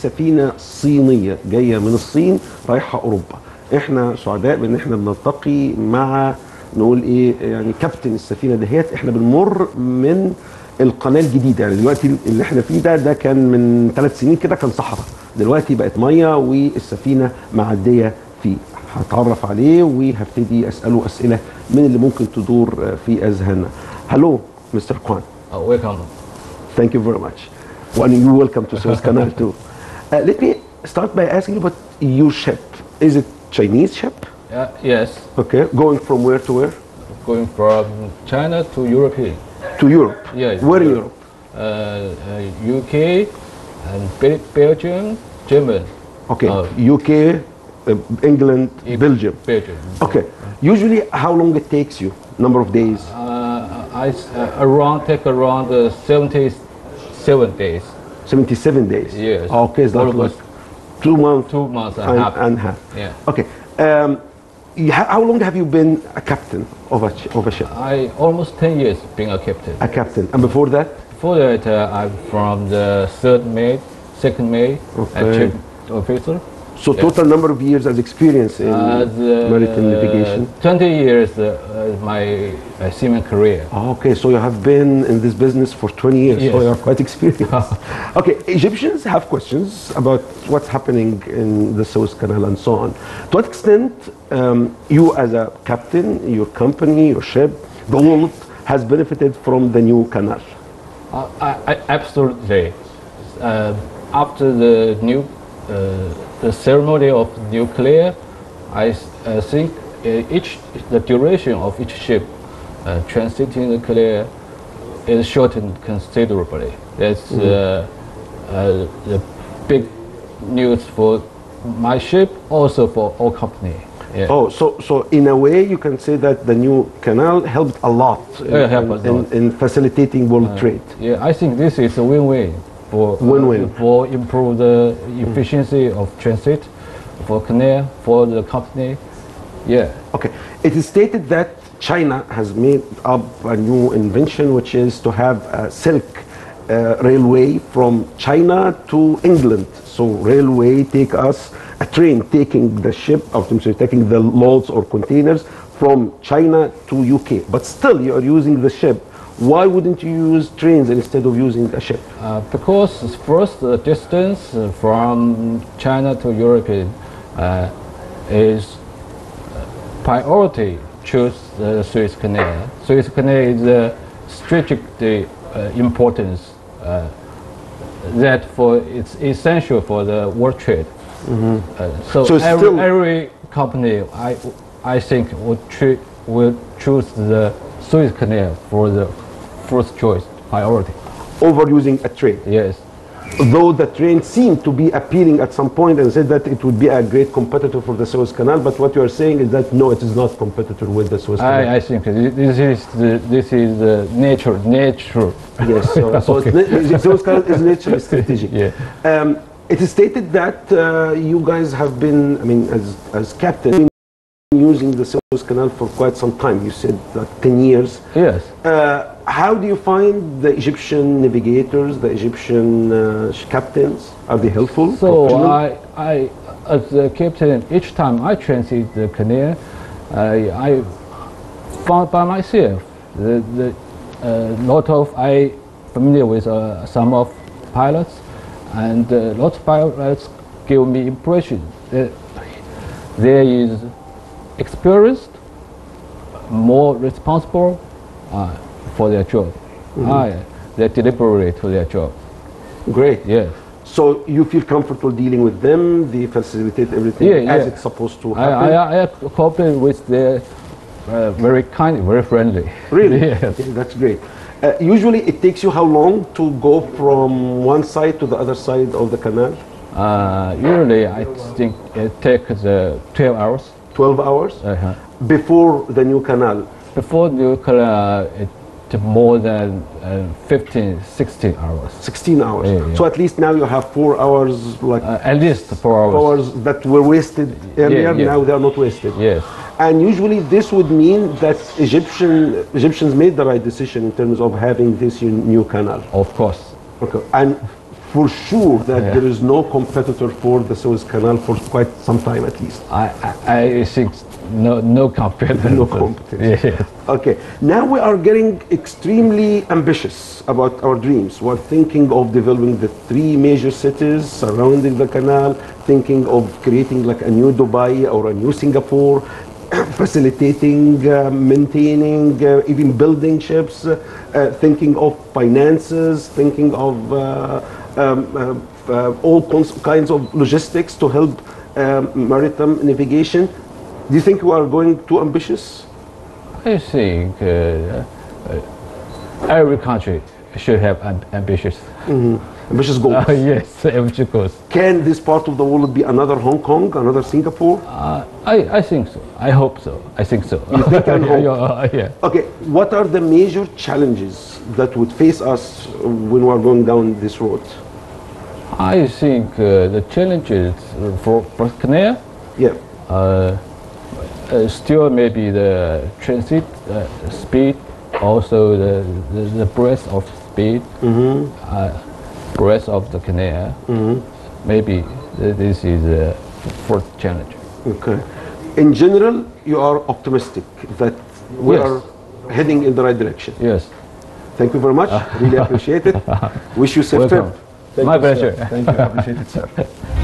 سفينه صينيه جايه من الصين رايحه اوروبا احنا سعداء بان احنا بنلتقي مع نقول ايه يعني كابتن السفينه دهيت احنا بنمر من القناه الجديده يعني دلوقتي اللي احنا فيه ده ده كان من ثلاث سنين كده كان صحراء دلوقتي بقت ميه والسفينه معديه فيه هتعرف عليه وهبتدي اساله اسئله من اللي ممكن تدور في اذهاننا هلو مستر كوان Uh, welcome. Thank you very much. Well, you're welcome to Suez Canal too. Uh, let me start by asking you about your ship. Is it Chinese ship? Uh, yes, Okay. Going from where to where? going from China to Europe. To Europe. Yes. Where in Europe? Uh, uh, UK and Bel- Belgium, German. Okay. Uh, UK, uh, England, Eng- Belgium. Belgium. Okay. Usually, how long it takes you? Number of days? Uh, I s- uh, around take around uh, 77 days. 77 days. Yes. Okay. Is that Almost like two months two months and a and, half. and half? Yeah. Okay. Um, you ha- how long have you been a captain of a, sh- of a ship? I almost 10 years being a captain. A captain. And before that? Before that, uh, I'm from the third mate, second mate, Okay. and chief officer. So total number of years as experience in Uh, the, maritime navigation. 20 years uh, uh, my uh, seaman career. Ah, Okay, so you have been in this business for 20 years, so Yes. you are quite experienced. okay, Egyptians have questions about what's happening in the Suez Canal and so on. To what extent um, you as a captain, your company, your ship, the world has benefited from the new canal? Uh, I, I, absolutely. Uh, after the new uh, the ceremony of nuclear, I s- uh, think uh, each the duration of each ship uh, transiting the nuclear is shortened considerably. That's uh, uh, the big news for my ship, also for our company. Yeah. Oh, so so in a way you can say that the new canal helped a lot in, Yeah, helped a in, lot. in facilitating world trade. Yeah, I think this is a win-win for uh, Win-win. for improve the efficiency of transit for canal for the company. Yeah. Okay. It is stated that China has made up a new invention, which is to have a silk uh, railway from China to England. So railway take us a train taking the ship, or I'm sorry, taking the loads or containers from China to UK. But still, you are using the ship. Why wouldn't you use trains instead of using a ship? Uh, because first the distance uh, from China to Europe uh, is priority choose the Suez Canal. Suez Canal is the strategic uh, importance uh, that for it's essential for the world trade. Uh, so So it's every, still- every company I I think would tr- will choose the Suez Canal for the first choice priority. Over using a train. Yes. though the train seemed to be appealing at some point and said that it would be a great competitor for the Suez Canal, but what you are saying is that no, it is not competitor with the Suez Canal. I, I think thi- this is the, this is the nature nature. yes, so, so it's, na- the Suez Canal is naturally strategic. Yeah. Um, it is stated that uh, you guys have been, I mean, as, as captain, using the Suez Canal for quite some time. You said like 10 years. Yes. Uh, how do you find the Egyptian navigators, the Egyptian uh, sh- captains? Are they helpful? So professional? I I as the captain each time I transit the canal, I I found by myself the the uh, lot of I familiar with uh, some of pilots, and uh, lots of pilots give me impression that there is experienced, more responsible uh, for their job. I, they're deliberate to their job. Great. Yes. So you feel comfortable dealing with them? They facilitate everything Yeah, as yeah. it's supposed to I, happen? I, I cooperate with the uh, very kind, very friendly. really? Yes. Okay, that's great. Uh, usually it takes you how long to go from one side to the other side of the canal? Uh, usually, I think it takes uh, 12 hours. 12 hours? Uh-huh. Before the new canal? Before nuclear, it took more than uh, 15, 16 hours. 16 hours. Yeah, yeah. So at least now you have four hours, like Uh, at least four hours. four hours that were wasted earlier, yeah. now they are not wasted. Yes. And usually this would mean that Egyptian Egyptians made the right decision in terms of having this new canal. Of course. Okay. And for sure that Yeah. there is no competitor for the Suez Canal for quite some time at least. I, I, I think no no competition. No competition. Yes. Okay, now we are getting extremely ambitious about our dreams. We're thinking of developing the three major cities surrounding the canal, thinking of creating like a new Dubai or a new Singapore, facilitating, uh, maintaining, uh, even building ships, uh, uh, thinking of finances, thinking of uh, um, uh, uh, all cons- kinds of logistics to help um, maritime navigation. Do you think we are going too ambitious? I think uh, uh, every country should have amb- ambitious. Ambitious goals. Uh, yes, ambitious goals. Can this part of the world be another Hong Kong, another Singapore? Uh, I, I think so. I hope so. I think so. You think and hope? yeah, yeah. Okay, what are the major challenges that would face us when we are going down this road? I think uh, the challenges for, for Canada Yeah. uh, uh, still maybe the transit uh, speed, also the, the, the breadth of speed, uh, breadth of the canal. Maybe th- this is a fourth challenge. Okay. In general, you are optimistic that we Yes. are heading in the right direction. Yes, Thank you very much. Really appreciate it. Wish you safe welcome. trip. My pleasure. Thank you. Appreciate it, sir.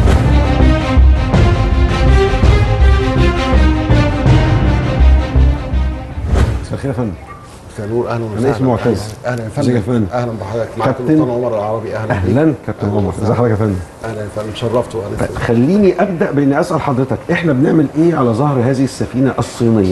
مساء الخير يا فندم مساء النور اهلا أنا وسهلا اسمي معتز. اهلا يا ازيك يا فندم فندم؟ اهلا بحضرتك معاك كابتن. كابتن عمر العربي اهلا بيك اهلا كابتن عمر ازي حضرتك يا فندم اهلا يا فندم شرفت وانا خليني ابدا باني اسال حضرتك احنا بنعمل ايه على ظهر هذه السفينه الصينيه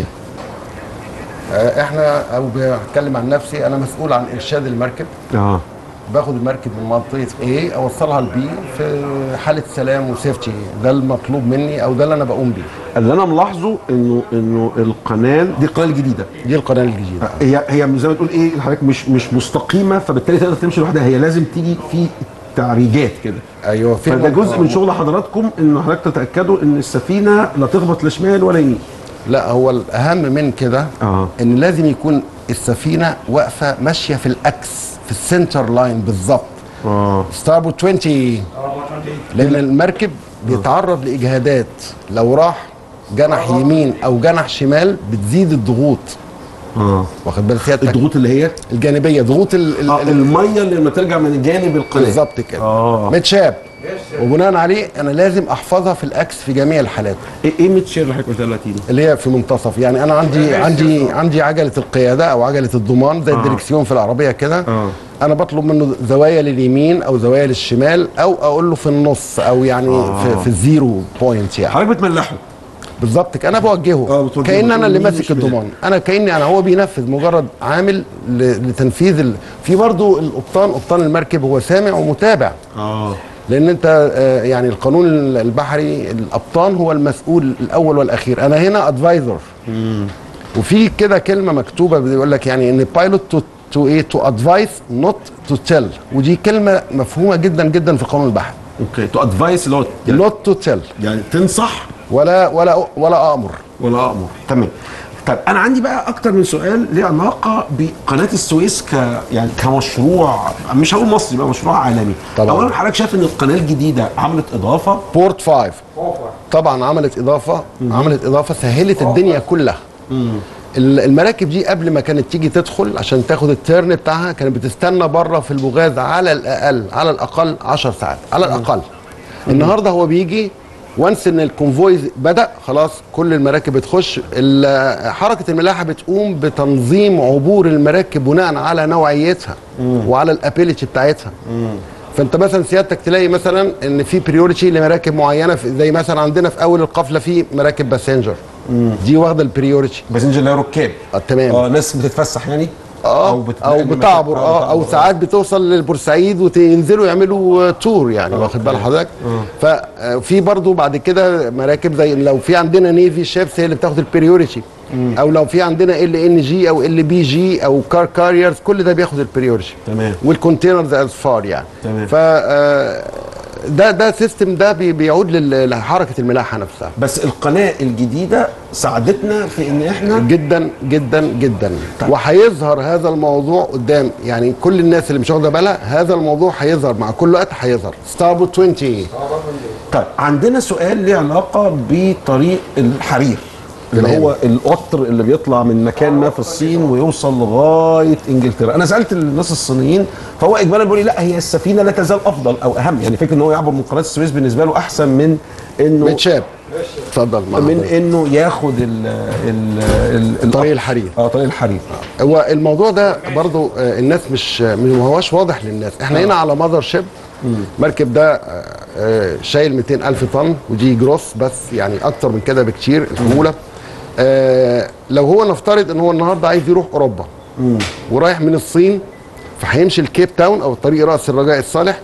آه، احنا او بتكلم عن نفسي انا مسؤول عن ارشاد المركب اه باخد المركب من منطقه A اوصلها ل B في حاله سلام وسيفتي ده المطلوب مني او ده اللي انا بقوم بيه اللي انا ملاحظه انه انه القناه دي القناه الجديده دي القناه الجديده هي هي زي ما تقول ايه حضرتك مش مش مستقيمه فبالتالي تقدر تمشي لوحدها هي لازم تيجي في تعريجات كده ايوه في فده المنطقة- جزء من شغل حضراتكم ان حضرتك تتاكدوا ان السفينه لا تخبط لا شمال ولا يمين لا هو الاهم من كده آه. ان لازم يكون السفينه واقفه ماشيه في الاكس في السنتر لاين بالظبط اه ستاربورد 20 لان المركب بيتعرض لاجهادات لو راح جنح يمين او جنح شمال بتزيد الضغوط اه واخد بال سيادتك الضغوط اللي هي الجانبيه ضغوط ال ال آه ال الميه اللي لما ترجع من جانب القناه بالظبط كده آه. متشاب وبناء عليه انا لازم احفظها في الاكس في جميع الحالات ايه ايه متشير اللي حضرتك قلتها دلوقتي دي؟ اللي هي في منتصف يعني انا عندي عندي عندي عجله القياده او عجله الضمان زي الدركسيون في العربيه كده آه. انا بطلب منه زوايا لليمين او زوايا للشمال او اقول له في النص او يعني في, في الزيرو بوينت يعني حضرتك بتملحه بالظبط كده انا بوجهه آه، بتوجهه. كان انا اللي يمين ماسك وشمال. الضمان انا كاني انا هو بينفذ مجرد عامل ل- لتنفيذ ال... في برضه القبطان قبطان المركب هو سامع ومتابع اه لان انت آه، يعني القانون البحري القبطان هو المسؤول الاول والاخير انا هنا ادفايزر وفي كده كلمه مكتوبه بيقول لك يعني ان بايلوت تو تو ايه تو ادفايس نوت تو تيل ودي كلمه مفهومه جدا جدا في القانون البحري اوكي تو ادفايس اللي هو نوت تو تيل يعني تنصح ولا ولا ولا امر ولا امر تمام طيب انا عندي بقى اكتر من سؤال ليه علاقه بقناه السويس ك يعني كمشروع مش هقول مصري بقى مشروع عالمي طبعاً. اولا حضرتك شايف ان القناه الجديده عملت اضافه بورت 5 طبعا عملت اضافه عملت اضافه سهلت الدنيا كلها ال- المراكب دي قبل ما كانت تيجي تدخل عشان تاخد التيرن بتاعها كانت بتستنى بره في البوغاز على الاقل على الاقل 10 ساعات على الاقل النهارده هو بيجي وانس ان الكونفوي بدا خلاص كل المراكب بتخش ال- حركه الملاحه بتقوم بتنظيم عبور المراكب بناء على نوعيتها وعلى الابيليتي بتاعتها فانت مثلا سيادتك تلاقي مثلا ان في بريوريتي لمراكب معينه في زي مثلا عندنا في اول القافله في مراكب باسنجر دي واخده البريوريتي باسنجر اللي هي ركاب آه، تمام. اه ناس بتتفسح يعني اه او, بتنقل أو بتعبر اه او ساعات بتوصل للبورسعيد وينزلوا يعملوا آه، تور يعني واخد بال حضرتك ففي برضو بعد كده مراكب زي لو في عندنا نيفي شيبس هي اللي بتاخد البريوريتي او لو في عندنا ال ان جي او ال بي جي او كار كاريرز كل ده بياخد البريوريتي تمام. والكونتينرز از فار يعني تمام. ف آه، ده ده سيستم ده بي- بيعود لل- لحركه الملاحه نفسها بس القناه الجديده ساعدتنا في ان احنا جدا جدا جدا وهيظهر هذا الموضوع قدام يعني كل الناس اللي مش واخده بالها هذا الموضوع هيظهر مع كل وقت هيظهر ستاربوت 20 طيب عندنا سؤال ليه علاقه بطريق الحرير اللي تمام. هو القطر اللي بيطلع من مكان ما في الصين ويوصل لغايه انجلترا انا سالت الناس الصينيين فهو اجمالا بيقول لي لا هي السفينه لا تزال افضل او اهم يعني فكره ان هو يعبر من قناه السويس بالنسبه له احسن من انه متشاب اتفضل مع من حضرتك. انه ياخد ال ال ال طريق القطر. الحرير. اه طريق الحرير هو الموضوع ده برضو آه، الناس مش ما هواش واضح للناس احنا هنا على ماذر شيب المركب ده آه، آه، شايل 200 الف طن ودي جروس بس يعني اكتر من كده بكتير الحموله آه، لو هو نفترض ان هو النهارده عايز يروح اوروبا ورايح من الصين فهيمشي الكيب تاون او طريق راس الرجاء الصالح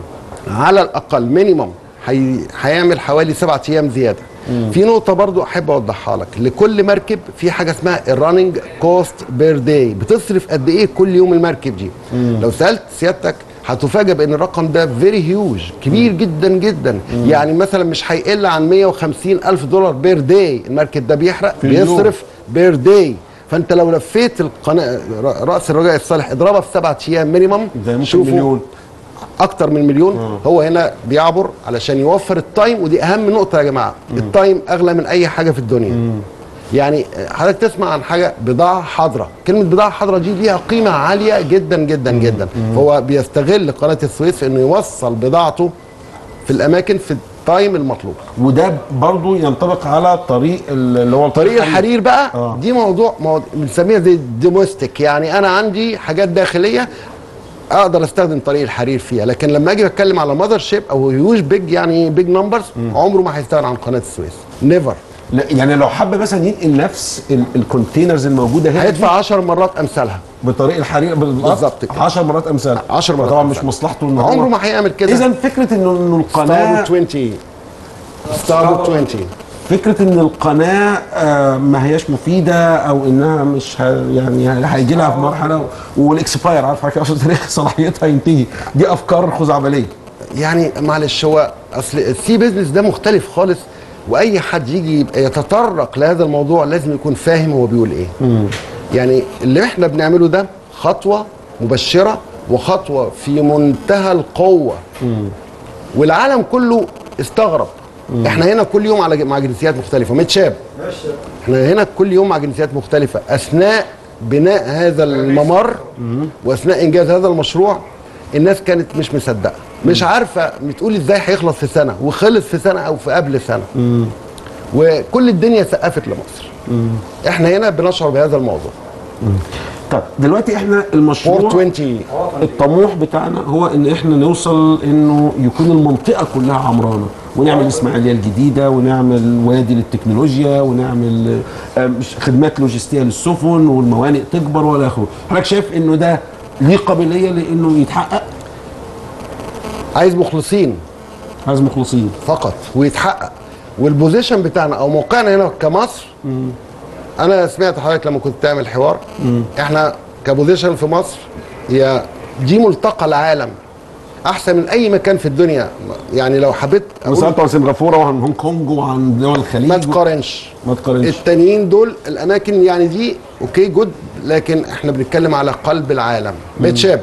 على الاقل مينيمم هي... هيعمل حوالي سبعة ايام زياده في نقطة برضو أحب أوضحها لك لكل مركب في حاجة اسمها الراننج كوست بير داي بتصرف قد إيه كل يوم المركب دي لو سألت سيادتك هتفاجئ بان الرقم ده فيري هيوج كبير جدا جدا يعني مثلا مش هيقل عن 150 الف دولار بير داي المركب ده بيحرق في اليوم. بيصرف بير داي فانت لو لفيت القناه راس الرجاء الصالح اضربها في سبعة ايام مينيمم ده ممكن شوفوا مليون اكتر من مليون هو هنا بيعبر علشان يوفر التايم ودي اهم نقطه يا جماعه التايم اغلى من اي حاجه في الدنيا يعني حضرتك تسمع عن حاجه بضاعه حاضره كلمه بضاعه حاضره دي ليها قيمه عاليه جدا جدا جدا فهو بيستغل قناه السويس في انه يوصل بضاعته في الاماكن في التايم المطلوب وده برضو ينطبق على طريق ال- اللي هو طريق الحرير بقى آه. دي موضوع موضوع بنسميها زي دوميستيك يعني انا عندي حاجات داخليه اقدر استخدم طريق الحرير فيها لكن لما اجي اتكلم على ماذر شيب او هيوج بيج يعني بيج نمبرز عمره ما هيستغنى عن قناه السويس نيفر لا يعني لو حب مثلا ينقل نفس ال- الكونتينرز الموجوده هنا هيدفع 10 مرات امثالها بطريق الحرير بالظبط كده. 10 مرات امثال 10 مرات طبعا مش أمثال. مصلحته ان هو عمره ما هيعمل كده اذا فكره انه انه القناه ستاربوت 20 ستاربوت 20 فكره ان القناه آه، ما هياش مفيده او انها مش ه... يعني هيجي لها في مرحله والاكسباير عارف حضرتك عشان تاريخ صلاحيتها ينتهي دي افكار خزعبليه يعني معلش هو اصل السي بيزنس ده مختلف خالص واي حد يجي يبقى يتطرق لهذا الموضوع لازم يكون فاهم هو بيقول ايه يعني اللي احنا بنعمله ده خطوه مبشره وخطوه في منتهى القوه والعالم كله استغرب احنا هنا كل يوم على مع جنسيات مختلفه متشاب احنا هنا كل يوم مع جنسيات مختلفه اثناء بناء هذا الممر واثناء انجاز هذا المشروع الناس كانت مش مصدقه مش عارفه بتقول ازاي هيخلص في سنه وخلص في سنه او في قبل سنه وكل الدنيا سقفت لمصر احنا هنا بنشعر بهذا الموضوع طب دلوقتي احنا المشروع 420 الطموح بتاعنا هو ان احنا نوصل انه يكون المنطقه كلها عمرانه ونعمل اسماعيليه الجديده ونعمل وادي للتكنولوجيا ونعمل آه، مش- خدمات لوجستيه للسفن والموانئ تكبر والى اخره حضرتك شايف انه ده ليه قابليه لانه يتحقق عايز مخلصين عايز مخلصين فقط ويتحقق والبوزيشن بتاعنا او موقعنا هنا كمصر انا سمعت حضرتك لما كنت تعمل حوار احنا كبوزيشن في مصر هي دي ملتقى العالم احسن من اي مكان في الدنيا يعني لو حبيت انا أقول سالت عن سنغافوره وعن هونج كونج وعن دول الخليج ما تقارنش ما تقارنش التانيين دول الاماكن يعني دي اوكي جود لكن احنا بنتكلم على قلب العالم متشاب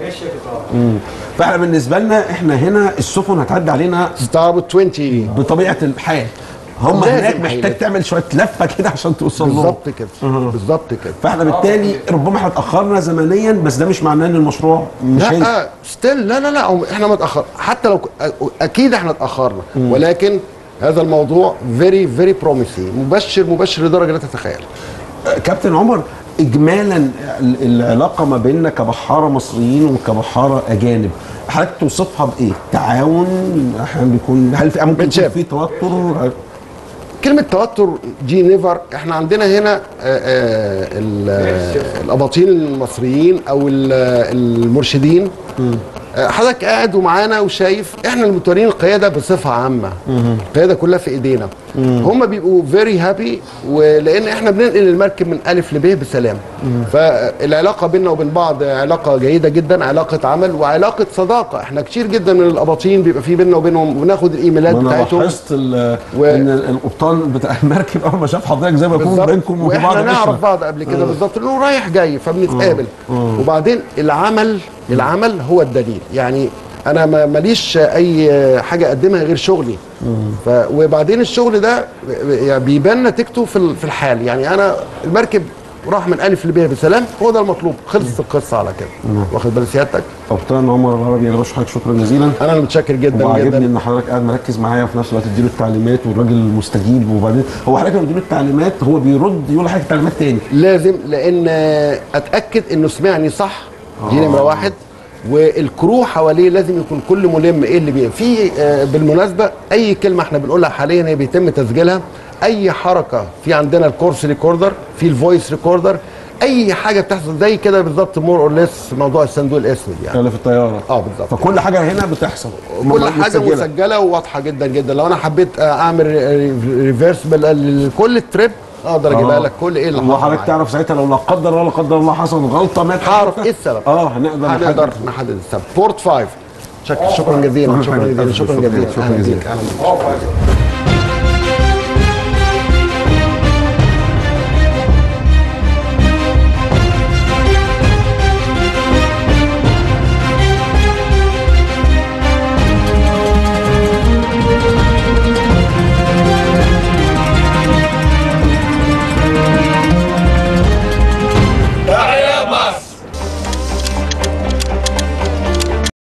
فاحنا بالنسبه لنا احنا هنا السفن هتعدي علينا ستاربوت 20 بطبيعه الحال هم لازم هناك محتاج هيلف. تعمل شويه لفه كده عشان توصل لهم بالظبط كده بالظبط كده فاحنا بالتالي ربما احنا اتاخرنا زمنيا بس ده مش معناه ان المشروع مش هينجح لا ستيل لا لا لا هم- احنا ما اتاخر حتى لو ك- اكيد احنا اتاخرنا ولكن هذا الموضوع فيري فيري بروميسي مبشر مبشر لدرجه لا تتخيل كابتن عمر اجمالا ال- العلاقه ما بيننا كبحاره مصريين وكبحاره اجانب حضرتك توصفها بايه؟ تعاون احيانا بيكون هل في ممكن يكون بنشاف. في توتر؟ كلمه توتر دي نيفر احنا عندنا هنا آه، آه، ال- آه، الاباطيل المصريين او ال- آه، المرشدين آه، حضرتك قاعد ومعانا وشايف احنا المتولين القياده بصفه عامه القياده كلها في ايدينا هم بيبقوا فيري هابي ولان احنا بننقل المركب من الف لب بسلام فالعلاقه بيننا وبين بعض علاقه جيده جدا علاقه عمل وعلاقه صداقه احنا كتير جدا من الاباطين بيبقى في بيننا وبينهم وناخد الايميلات ما انا بتاعتهم لاحظت ال- و- ان القبطان بتاع المركب اول ما شاف حضرتك زي ما يكون بالظبط. بينكم وبين بعض واحنا عشرة. نعرف بعض قبل كده بالظبط انه رايح جاي فبنتقابل وبعدين العمل العمل هو الدليل يعني انا ما- ماليش اي حاجه اقدمها غير شغلي ف وبعدين الشغل ده يعني بيبان نتيجته في ال- في الحال يعني انا المركب راح من الف لب بسلام هو ده المطلوب خلصت القصه على كده واخد بال سيادتك قبطان عمر العربي انا بشكرك شكرا جزيلا انا اللي متشكر جدا وعاجبني جدا ان حضرتك قاعد مركز معايا وفي نفس الوقت تديله التعليمات والراجل مستجيب وبعدين هو حضرتك لما تديله التعليمات هو بيرد يقول لحضرتك تعليمات تاني لازم لان اتاكد انه سمعني صح دي نمره واحد والكرو حواليه لازم يكون كل ملم ايه اللي بيه في آه، بالمناسبه اي كلمه احنا بنقولها حاليا هي بيتم تسجيلها اي حركه في عندنا الكورس ريكوردر في الفويس ريكوردر اي حاجه بتحصل زي كده بالظبط مور اور ليس موضوع الصندوق الاسود يعني اللي في الطياره اه بالظبط فكل حاجه هنا بتحصل كل حاجه مستجلة. مسجله وواضحه جدا جدا لو انا حبيت آه، اعمل ريفيرس لكل التريب اقدر اجيبها آه. لك كل ايه اللي حصل وحضرتك معايا. تعرف ساعتها لو لا قدر الله لا قدر الله حصل غلطه مات هعرف ايه السبب اه هنقدر هنقدر نحدد. نحدد السبب بورت 5 شكرا جزيلا شكرا جزيلا شكرا جزيلا شكرا أهلاً جزيلا. بيك، أهلاً بيك.